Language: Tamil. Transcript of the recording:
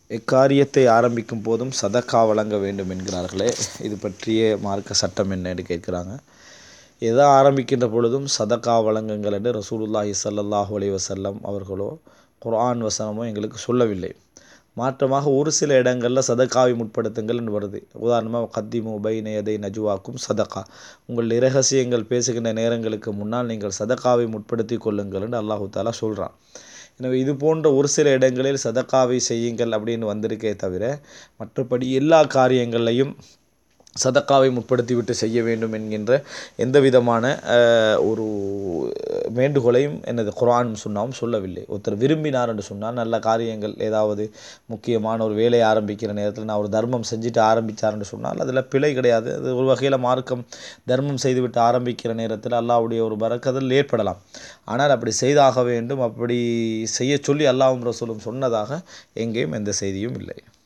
எக்காரியத்தை ஆரம்பிக்கும் போதும் சதக்கா வழங்க வேண்டும் என்கிறார்களே இது பற்றிய மார்க்க சட்டம் என்ன என்று கேட்குறாங்க எதை ஆரம்பிக்கின்ற பொழுதும் சதக்கா வழங்குங்கள் என்று ரசூலுல்லாஹி ஸல்லல்லாஹு அலைஹி வஸல்லம் அவர்களோ குர்ஆன் வசனமோ எங்களுக்கு சொல்லவில்லை மாற்றமாக ஒரு சில இடங்களில் சதக்காவை முற்படுத்துங்கள் என்று வருது உதாரணமாக கத்திமு பைன எதை நஜுவாக்கும் சதக்கா உங்கள் இரகசியங்கள் பேசுகின்ற நேரங்களுக்கு முன்னால் நீங்கள் சதக்காவை முற்படுத்தி கொள்ளுங்கள் என்று அல்லாஹு தாலா சொல்கிறான் எனவே இது போன்ற ஒரு சில இடங்களில் சதக்காவை செய்யுங்கள் அப்படின்னு வந்திருக்கே தவிர மற்றபடி எல்லா காரியங்களையும் சதக்காவை முற்படுத்திவிட்டு செய்ய வேண்டும் என்கின்ற எந்த விதமான ஒரு வேண்டுகோளையும் எனது குரானும் சுண்ணாவும் சொல்லவில்லை ஒருத்தர் விரும்பினார் என்று சொன்னால் நல்ல காரியங்கள் ஏதாவது முக்கியமான ஒரு வேலையை ஆரம்பிக்கிற நேரத்தில் நான் ஒரு தர்மம் செஞ்சுட்டு ஆரம்பித்தார் என்று சொன்னால் அதில் பிழை கிடையாது அது ஒரு வகையில் மார்க்கம் தர்மம் செய்துவிட்டு ஆரம்பிக்கிற நேரத்தில் அல்லாவுடைய ஒரு பறக்கதில் ஏற்படலாம் ஆனால் அப்படி செய்தாக வேண்டும் அப்படி செய்ய சொல்லி அல்லாவும் ரசூலும் சொன்னதாக எங்கேயும் எந்த செய்தியும் இல்லை